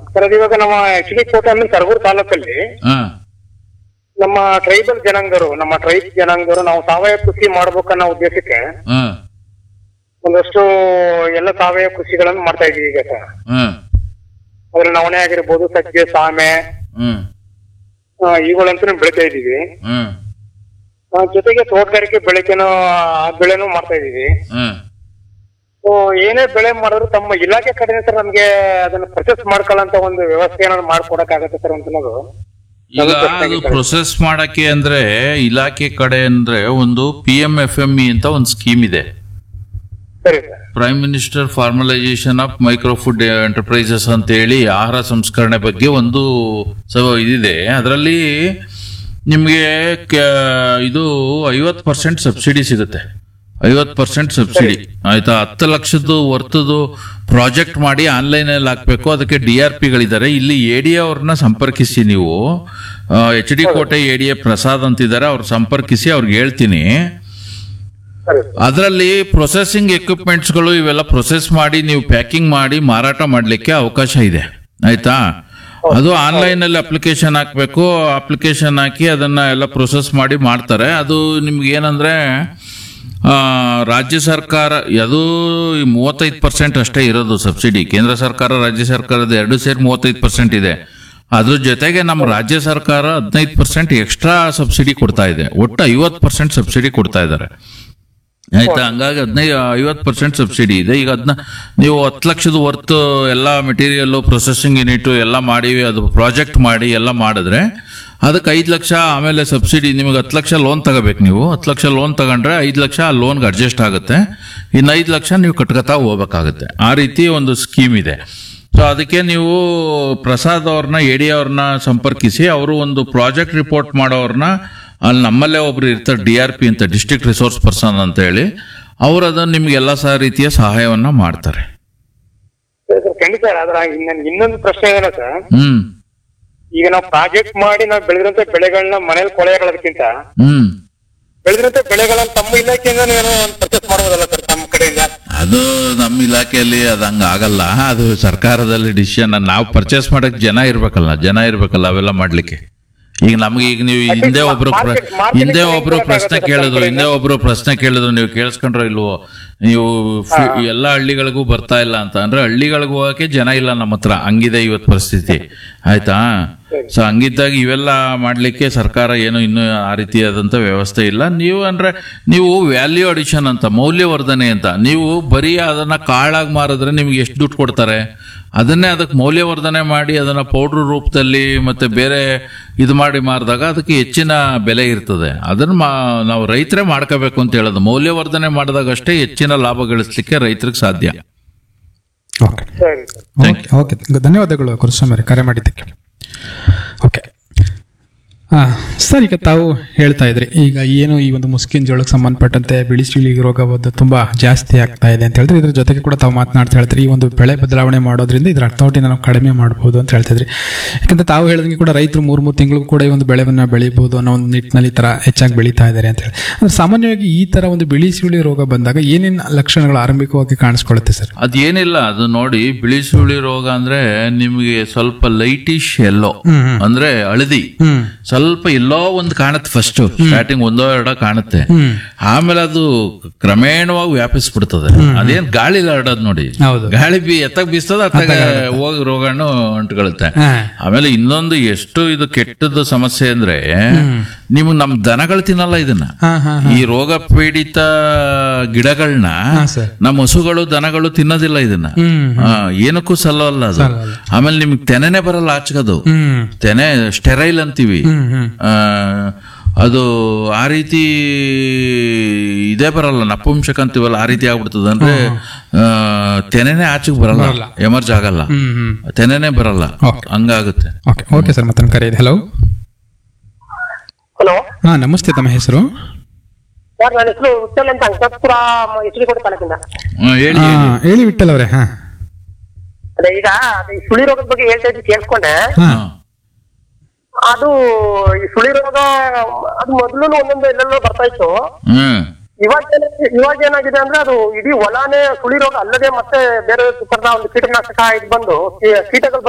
Sir ಅದು ಇವಾಗ ನಮ್ಮ ಆಕ್ಚುಲಿ ಕೋಟೆ ಅಂದ್ರೆ ಸರಗೂರು ತಾಲೂಕಲ್ಲಿ ಹಾ ನಮ್ಮ ಟ್ರೈಬಲ್ ಜನಾಂಗರು ನಮ್ಮ ಟ್ರೈಬ್ ಜನಾಂಗರು ನಾವು ಸಾವಯವ ಕೃಷಿ ಮಾಡ್ಬೇಕನ್ನೋ ಉದ್ದೇಶಕ್ಕೆ ಹಾ ಒಂದಷ್ಟು ಎಲ್ಲ ಸಾವಯವ ಕೃಷಿಗಳನ್ನು ಮಾಡ್ತಾ ಇದೀವಿ ಈಗ ಸರ್ ಹಾ ಅದ್ರಲ್ಲಿ ನವಣೆ ಆಗಿರ್ಬೋದು ಸಜ್ಜೆ ಸಾಮೆ ಹ್ಮ್ ಆ, ಇವುಗಳಂತೂ ಬೆಳಿತಾ ಇದೀವಿ ಹ್ಮ್ ಆ, ಜೊತೆಗೆ ತೋಟಗಾರಿಕೆ ಬೆಳೆಕೆನೂ ಆ ಬೆಳೆನೂ ಮಾಡ್ತಾ ಇದೀವಿ ಹ್ಮ್ ಸೊ ಏನೇ ಬೆಳೆ ಮಾಡಿದ್ರು ತಮ್ಮ ಇಲಾಖೆ ಕಡೆ ಸರ್ ನಮ್ಗೆ ಅದನ್ನ ಪರ್ಚೇಸ್ ಮಾಡ್ಕೊಳ್ಳೋಂತ ಒಂದು ವ್ಯವಸ್ಥೆ ಏನಾದ್ರು ಮಾಡ್ಕೊಡಕ್ಕಾಗತ್ತೆ ಸರ್ ಅಂತ ಅನ್ನೋದು ಈಗ ಅದು ಪ್ರೊಸೆಸ್ ಮಾಡಕ್ಕೆ ಅಂದ್ರೆ ಇಲಾಖೆ ಕಡೆ ಅಂದ್ರೆ ಒಂದು P M F M E ಅಂತ ಒಂದು ಸ್ಕೀಮ್ ಇದೆ ಸರಿ sir prime minister formalisation of micro food enterprises ಅಂತ ಹೇಳಿ ಆಹಾರ ಸಂಸ್ಕರಣೆ ಬಗ್ಗೆ ಒಂದು ಸ ಇದಿದೆ ಅದರಲ್ಲಿ ನಿಮಗೆ ಇದು ಐವತ್ತು ಪರ್ಸೆಂಟ್ ಸಬ್ಸಿಡಿ ಸಿಗುತ್ತೆ ಐವತ್ತು ಪರ್ಸೆಂಟ್ ಸಬ್ಸಿಡಿ ಆಯ್ತಾ ಹತ್ತು ಲಕ್ಷದ್ದು ವರ್ತದ್ದು ಪ್ರಾಜೆಕ್ಟ್ ಮಾಡಿ ಆನ್ಲೈನಲ್ಲಿ ಹಾಕ್ಬೇಕು ಅದಕ್ಕೆ ಡಿ ಆರ್ ಪಿಗಳಿದ್ದಾರೆ ಇಲ್ಲಿ ಎ ಡಿ ಅವ್ರನ್ನ ಸಂಪರ್ಕಿಸಿ ನೀವು H D Kote A D A Prasad ಅಂತಿದ್ದಾರೆ ಅವ್ರು ಸಂಪರ್ಕಿಸಿ ಅವ್ರಿಗೆ ಹೇಳ್ತೀನಿ ಸರಿ ಅದರಲ್ಲಿ ಪ್ರೊಸೆಸಿಂಗ್ ಎಕ್ವಿಪ್ಮೆಂಟ್ಸ್ಗಳು ಇವೆಲ್ಲ ಪ್ರೊಸೆಸ್ ಮಾಡಿ ನೀವು ಪ್ಯಾಕಿಂಗ್ ಮಾಡಿ ಮಾರಾಟ ಮಾಡಲಿಕ್ಕೆ ಅವಕಾಶ ಇದೆ ಆಯ್ತಾ ಅದು ಆನ್ಲೈನ್ ಅಲ್ಲಿ ಅಪ್ಲಿಕೇಶನ್ ಹಾಕ್ಬೇಕು ಅಪ್ಲಿಕೇಶನ್ ಹಾಕಿ ಅದನ್ನ ಎಲ್ಲ ಪ್ರೊಸೆಸ್ ಮಾಡಿ ಮಾಡ್ತಾರೆ ಅದು ನಿಮ್ಗೆ ಏನಂದ್ರೆ ಆ, ರಾಜ್ಯ ಸರ್ಕಾರ ಅದು ಮೂವತ್ತೈದು ಪರ್ಸೆಂಟ್ ಅಷ್ಟೇ ಇರೋದು ಸಬ್ಸಿಡಿ ಕೇಂದ್ರ ಸರ್ಕಾರ ರಾಜ್ಯ ಸರ್ಕಾರದ ಎರಡು ಸೇರಿ ಮೂವತ್ತೈದು ಪರ್ಸೆಂಟ್ ಇದೆ ಅದ್ರ ಜೊತೆಗೆ ನಮ್ಮ ರಾಜ್ಯ ಸರ್ಕಾರ ಹದಿನೈದು ಪರ್ಸೆಂಟ್ ಎಕ್ಸ್ಟ್ರಾ ಸಬ್ಸಿಡಿ ಕೊಡ್ತಾ ಇದೆ ಒಟ್ಟು ಐವತ್ತು ಪರ್ಸೆಂಟ್ ಸಬ್ಸಿಡಿ ಕೊಡ್ತಾ ಇದ್ದಾರೆ ಆಯ್ತಾ ಹಂಗಾಗಿ ಹದಿನೈದು ಐವತ್ತು ಪರ್ಸೆಂಟ್ ಸಬ್ಸಿಡಿ ಇದೆ ಈಗ ಅದನ್ನ ನೀವು ಹತ್ತು ಲಕ್ಷದ ವರ್ತ್ ಎಲ್ಲ ಮೆಟೀರಿಯಲ್ ಪ್ರೊಸೆಸಿಂಗ್ ಯೂನಿಟ್ ಎಲ್ಲ ಮಾಡಿ ಅದು ಪ್ರಾಜೆಕ್ಟ್ ಮಾಡಿ ಎಲ್ಲ ಮಾಡಿದ್ರೆ ಅದಕ್ಕೆ ಐದು ಲಕ್ಷ ಆಮೇಲೆ ಸಬ್ಸಿಡಿ ನಿಮಗೆ ಹತ್ತು ಲಕ್ಷ ಲೋನ್ ತಗೋಬೇಕು ನೀವು ಹತ್ತು ಲಕ್ಷ ಲೋನ್ ತಗೊಂಡ್ರೆ ಐದು ಲಕ್ಷ ಆ ಲೋನ್ಗೆ ಅಡ್ಜಸ್ಟ್ ಆಗುತ್ತೆ ಇನ್ನು ಐದು ಲಕ್ಷ ನೀವು ಕಟ್ಕೊತಾ ಹೋಗ್ಬೇಕಾಗುತ್ತೆ ಆ ರೀತಿ ಒಂದು ಸ್ಕೀಮ್ ಇದೆ ಸೊ ಅದಕ್ಕೆ ನೀವು ಪ್ರಸಾದ್ ಅವ್ರನ್ನ ಎ ಡಿ ಅವ್ರನ್ನ ಸಂಪರ್ಕಿಸಿ ಅವರು ಒಂದು ಪ್ರಾಜೆಕ್ಟ್ ರಿಪೋರ್ಟ್ ಮಾಡೋರ್ನ ಅಲ್ಲಿ ನಮ್ಮಲ್ಲೇ ಒಬ್ರು ಇರ್ತಾರೆ ಡಿ ಆರ್ ಪಿ ಅಂತ ಡಿಸ್ಟ್ರಿಕ್ಟ್ ರಿಸೋರ್ಸ್ ಪರ್ಸನ್ ಅಂತ ಹೇಳಿ ಅವರು ಅದನ್ನು ನಿಮ್ಗೆ ಎಲ್ಲ ಸಹ ರೀತಿಯ ಸಹಾಯವನ್ನ ಮಾಡ್ತಾರೆ ಸರಿ ಸರ್ ಖಂಡಿತ ಸರ್ ಅದ್ರ ನನ್ಗೆ ಇನ್ನೊಂದು ಪ್ರಶ್ನೆ ಏನ ಸರ್ ಹ್ಮ್ ಈಗ ನಾವು ಪ್ರಾಜೆಕ್ಟ್ ಮಾಡಿ ನಾವು ಬೆಳೆದಿರಂತ ಬೆಳೆಗಳನ್ನ ಮನೇಲಿ ಕೊಳೆಗಳದಕ್ಕಿಂತ ಹ್ಮ್ ಬೆಳೆದಿರಂತ ಬೆಳೆಗಳನ್ನ ತಮ್ಮ ಇಲಾಖೆಯಿಂದ ಏನೋ ಪರ್ಚೇಸ್ ಮಾಡ್ಬೋದಲ್ಲ ಸರ್ ತಮ್ಮ ಕಡೆಯಿಂದ ಅದು ನಮ್ಮ ಇಲಾಖೆಯಲ್ಲಿ ಅದು ಹಂಗ ಆಗಲ್ಲ ಅದು ಸರ್ಕಾರದಲ್ಲಿ ಡಿಸಿಷನ್ ನಾವು ಪರ್ಚೇಸ್ ಮಾಡಕ್ ಜನ ಇರ್ಬೇಕಲ್ಲ ಜನ ಇರ್ಬೇಕಲ್ಲ ಅವೆಲ್ಲ ಮಾಡ್ಲಿಕ್ಕೆ ಈಗ ನಮ್ಗೆ ಈಗ ನೀವು ಹಿಂದೆ ಒಬ್ರು ಪ್ರ- market- market ಹಿಂದೆ ಗೆ ಒಬ್ರು ಇನ್ಫ್ಲೂಯೆನ್ಸ್ ಪ್ರಶ್ನೆ ಆಗುತ್ತೆ ಕೇಳಿದ್ರು ಸರ್ ಹಿಂದೆ ಒಬ್ರು ಪ್ರಶ್ನೆ ಕೇಳಿದ್ರು ನೀವು ಕೇಳಿಸ್ಕೊಂಡ್ರೋ ಇಲ್ವೋ ನೀವು ಫಿ- ಎಲ್ಲ ಹಳ್ಳಿಗಳಿಗೂ ಬರ್ತಾ ಇಲ್ಲ ಅಂತ ಅಂದ್ರೆ ಹಳ್ಳಿಗಳಿಗೂ ಹೋಗಕ್ಕೆ ಜನ ಇಲ್ಲ ನಮ್ಮ ಹತ್ರ ಹಂಗಿದೆ ಇವತ್ತು ಪರಿಸ್ಥಿತಿ ಆಯ್ತಾ ಸೊ ಹಂಗಿದ್ದಾಗ ಇವೆಲ್ಲ ಮಾಡ್ಲಿಕ್ಕೆ ಸರ್ಕಾರ ಏನು ಇನ್ನೂ ಆ ರೀತಿಯಾದಂತ ವ್ಯವಸ್ಥೆ ಇಲ್ಲ ನೀವು ಅಂದ್ರೆ ನೀವು ವ್ಯಾಲ್ಯೂ ಅಡಿಷನ್ ಅಂತ ಮೌಲ್ಯವರ್ಧನೆ ಅಂತ ನೀವು ಬರೀ ಅದನ್ನ ಕಾಳಾಗಿ ಮಾರಿದ್ರೆ ನಿಮ್ಗೆ ಎಷ್ಟು ದುಡ್ಡು ಕೊಡ್ತಾರೆ ಅದನ್ನೇ ಅದಕ್ಕೆ ಮೌಲ್ಯವರ್ಧನೆ ಮಾಡಿ ಅದನ್ನ ಪೌಡ್ರ್ ರೂಪದಲ್ಲಿ ಮತ್ತೆ ಬೇರೆ ಇದು ಮಾಡಿ ಮಾರಿದಾಗ ಅದಕ್ಕೆ ಹೆಚ್ಚಿನ ಬೆಲೆ ಇರ್ತದೆ ಅದನ್ನ ಮಾ- ನಾವು ರೈತರೇ ಮಾಡ್ಕೋಬೇಕು ಅಂತ ಹೇಳೋದು ಮೌಲ್ಯವರ್ಧನೆ ಮಾಡಿದಾಗ ಅಷ್ಟೇ ಹೆಚ್ಚಿನ ಲಾಭ ಗಳಿಸ್ಲಿಕ್ಕೆ ರೈತರಿಗೆ ಸಾಧ್ಯ ಓಕೆ ಸರಿ ಸರ್ Thank ಓಕೆ ಓಕೆ ಧನ್ಯವಾದಗಳು ಕುರುಸ್ವಾಮಿ ಅವರೇ ಕರೆ ಮಾಡಿದ್ದಕ್ಕೆ ಓಕೆ ಹಾಂ ಸರ್ ಈಗ ತಾವು ಹೇಳ್ತಾ ಇದ್ರಿ ಈಗ ಏನು ಈ ಒಂದು ಮುಸ್ಕಿನ್ ಜೋಳಕ್ಕೆ ಸಂಬಂಧಪಟ್ಟಂತೆ ಬಿಳಿ ಸುಳಿ ರೋಗ ಒಂದು ತುಂಬಾ ಜಾಸ್ತಿ ಆಗ್ತಾ ಇದೆ ಅಂತ ಹೇಳಿದ್ರೆ ಇದ್ರ ಜೊತೆಗೆ ಕೂಡ ತಾವು ಮಾತನಾಡ್ತಾ ಹೇಳ್ತೀರಿ ಈ ಒಂದು ಬೆಳೆ ಬದಲಾವಣೆ ಮಾಡೋದ್ರಿಂದ ಇದ್ರ ಅರ್ಥವಟಿನ ನಾವು ಕಡಿಮೆ ಮಾಡ್ಬೋದು ಅಂತ ಹೇಳ್ತಾ ಇದ್ರಿ ಯಾಕಂದ್ರೆ ತಾವು ಹೇಳಿದಂಗೆ ಕೂಡ ರೈತರು ಮೂರು ಮೂರು ತಿಂಗಳು ಕೂಡ ಈ ಒಂದು ಬೆಳೆವನ್ನ ಬೆಳಿಬಹುದು ಅನ್ನೋ ಒಂದು ನಿಟ್ಟಿನಲ್ಲಿ ಈ ತರ ಹೆಚ್ಚಾಗಿ ಬೆಳೀತಾ ಇದ್ದಾರೆ ಅಂತ ಹೇಳಿ ಅಂದ್ರೆ ಸಾಮಾನ್ಯವಾಗಿ ಈ ತರ ಒಂದು ಬಿಳಿ ಸುಳಿ ರೋಗ ಬಂದಾಗ ಏನೇನು ಲಕ್ಷಣಗಳು ಆರಂಭಿಕವಾಗಿ ಕಾಣಿಸ್ಕೊಳ್ಳುತ್ತೆ ಸರ್ ಅದೇನಿಲ್ಲ ಅದು ನೋಡಿ ಬಿಳಿ ಸುಳಿ ರೋಗ ಅಂದ್ರೆ ನಿಮಗೆ ಸ್ವಲ್ಪ ಲೈಟಿಶ್ ಎಲ್ಲೋ ಹ್ಮ್, ಹ್ಮ್. ಅಂದ್ರೆ ಹಳದಿ ಹ್ಮ್ ಸ್ವಲ್ಪ ಎಲ್ಲೋ ಒಂದು ಕಾಣುತ್ತೆ ಫಸ್ಟ್ ಸ್ಟಾರ್ಟಿಂಗ್ ಒಂದೋ ಎರಡೋ ಕಾಣುತ್ತೆ ಹ್ಮ್ ಆಮೇಲೆ ಅದು ಕ್ರಮೇಣವಾಗಿ ವ್ಯಾಪಿಸ್ಬಿಡ್ತದೆ ಅದೇನ್ ಗಾಳಿ ಹರಡೋದು ನೋಡಿ ಹೌದು. ಗಾಳಿ ಬಿ ಎತ್ತಾಗ ಬೀಸ್ತದ ಅತ್ತಾಗ ಹೋಗಿ ರೋಗಾಣು ಅಂಟ್ಕೊಳುತ್ತೆ ಹಾ. ಆಮೇಲೆ ಇನ್ನೊಂದು ಎಷ್ಟು ಇದು ಕೆಟ್ಟದ್ದು ಸಮಸ್ಯೆ ಅಂದ್ರೆ ನೀವು ನಮ್ ದನಗಳು ತಿನ್ನಲ್ಲ ಇದನ್ನ ಹಾ ಹಾ ಈ ರೋಗ ಪೀಡಿತ ಗಿಡಗಳನ್ನ ಹಾ, ಸರ್. ನಮ್ಮ ಹಸುಗಳು ದನಗಳು ತಿನ್ನೋದಿಲ್ಲ ಇದನ್ನ ಹ್ಮ್ ಆ, ಏನಕ್ಕೂ ಸಲ್ಲಲ್ಲ ಅದು ಸಲ್ಲಲ್ಲ. ಆಮೇಲೆ ನಿಮ್ಗೆ ತೆನೆನೆ ಬರಲ್ಲ ಆಚಕದು ಹ್ಮ್ ತೆನೆ ಸ್ಟೆರೈಲ್ ಅಂತೀವಿ ಹ್ಮ್ ಹ್ಮ್ ಆ, ಅದು ಆ ರೀತಿ ಇದೇ ಬರಲ್ಲ ನಪುಂಸಕ ಅಂತೀವಲ್ಲ ಆ ರೀತಿ ಆಗ್ಬಿಡ್ತದೆ ಅಂದ್ರೆ ಆ, ತೆನೆನೆ ಆಚೆಗೆ ಬರಲ್ಲ ಬರಲ್ಲ. ಎಮರ್ಜ್ ಆಗಲ್ಲ ಹ್ಮ್ ಹ್ಮ್ ತೆನೆನೆ ಬರಲ್ಲ Okay. ಹಂಗಾಗುತ್ತೆ ಓಕೆ ಓಕೆ ಸರ್ ಮತ್ತೊಂದು ಕರೆ ಇದೆ ಹಲೋ ಹಲೋ ಹಾ ನಮಸ್ತೆ ತಮ್ಮ ಹೆಸರು ಸರ್ ನನ್ನ ಹೆಸರು ವಿಠಲ್ ಅಂತ ಅಂಕಪುರ ಎಚ್ ಡಿ ಕೋಟೆ ತಾಲೂಕಿಂದ ಹ್ಮ್, ಹೇಳಿ ಹಾ ಹೇಳಿ ವಿಠಲ್ ಅವರೇ ಹಾ ಅದೇ ಈಗ ಅದೇ ಈ ಸುಳಿ ರೋಗದ ಬಗ್ಗೆ ಹೇಳ್ತಾ ಇದ್ದು ಕೇಳಿಸ್ಕೊಂಡೆ ಹಾ ಹಾ. ಅದು ಈ ಸುಳಿ ರೋಗ ಅದು ಮೊದಲು ಒಂದೊಂದು ಎಲ್ಲೆಲ್ಲೋ ಬರ್ತಾ ಇತ್ತು ಹ್ಮ್ ಇವಾಗ ಏನ- ಇವಾಗ ಏನಾಗಿದೆ ಅಂದ್ರೆ ಅದು ಇಡೀ ಹೊಲಾನೇ ಸುಳಿ ರೋಗ ಅಲ್ಲದೆ ಮತ್ತೆ ಬೇರೆ ತರದ ಒಂದು ಕೀಟನಾಶಕ ಇದು ಬಂದು ಕೀ- ಕೀಟಗಳು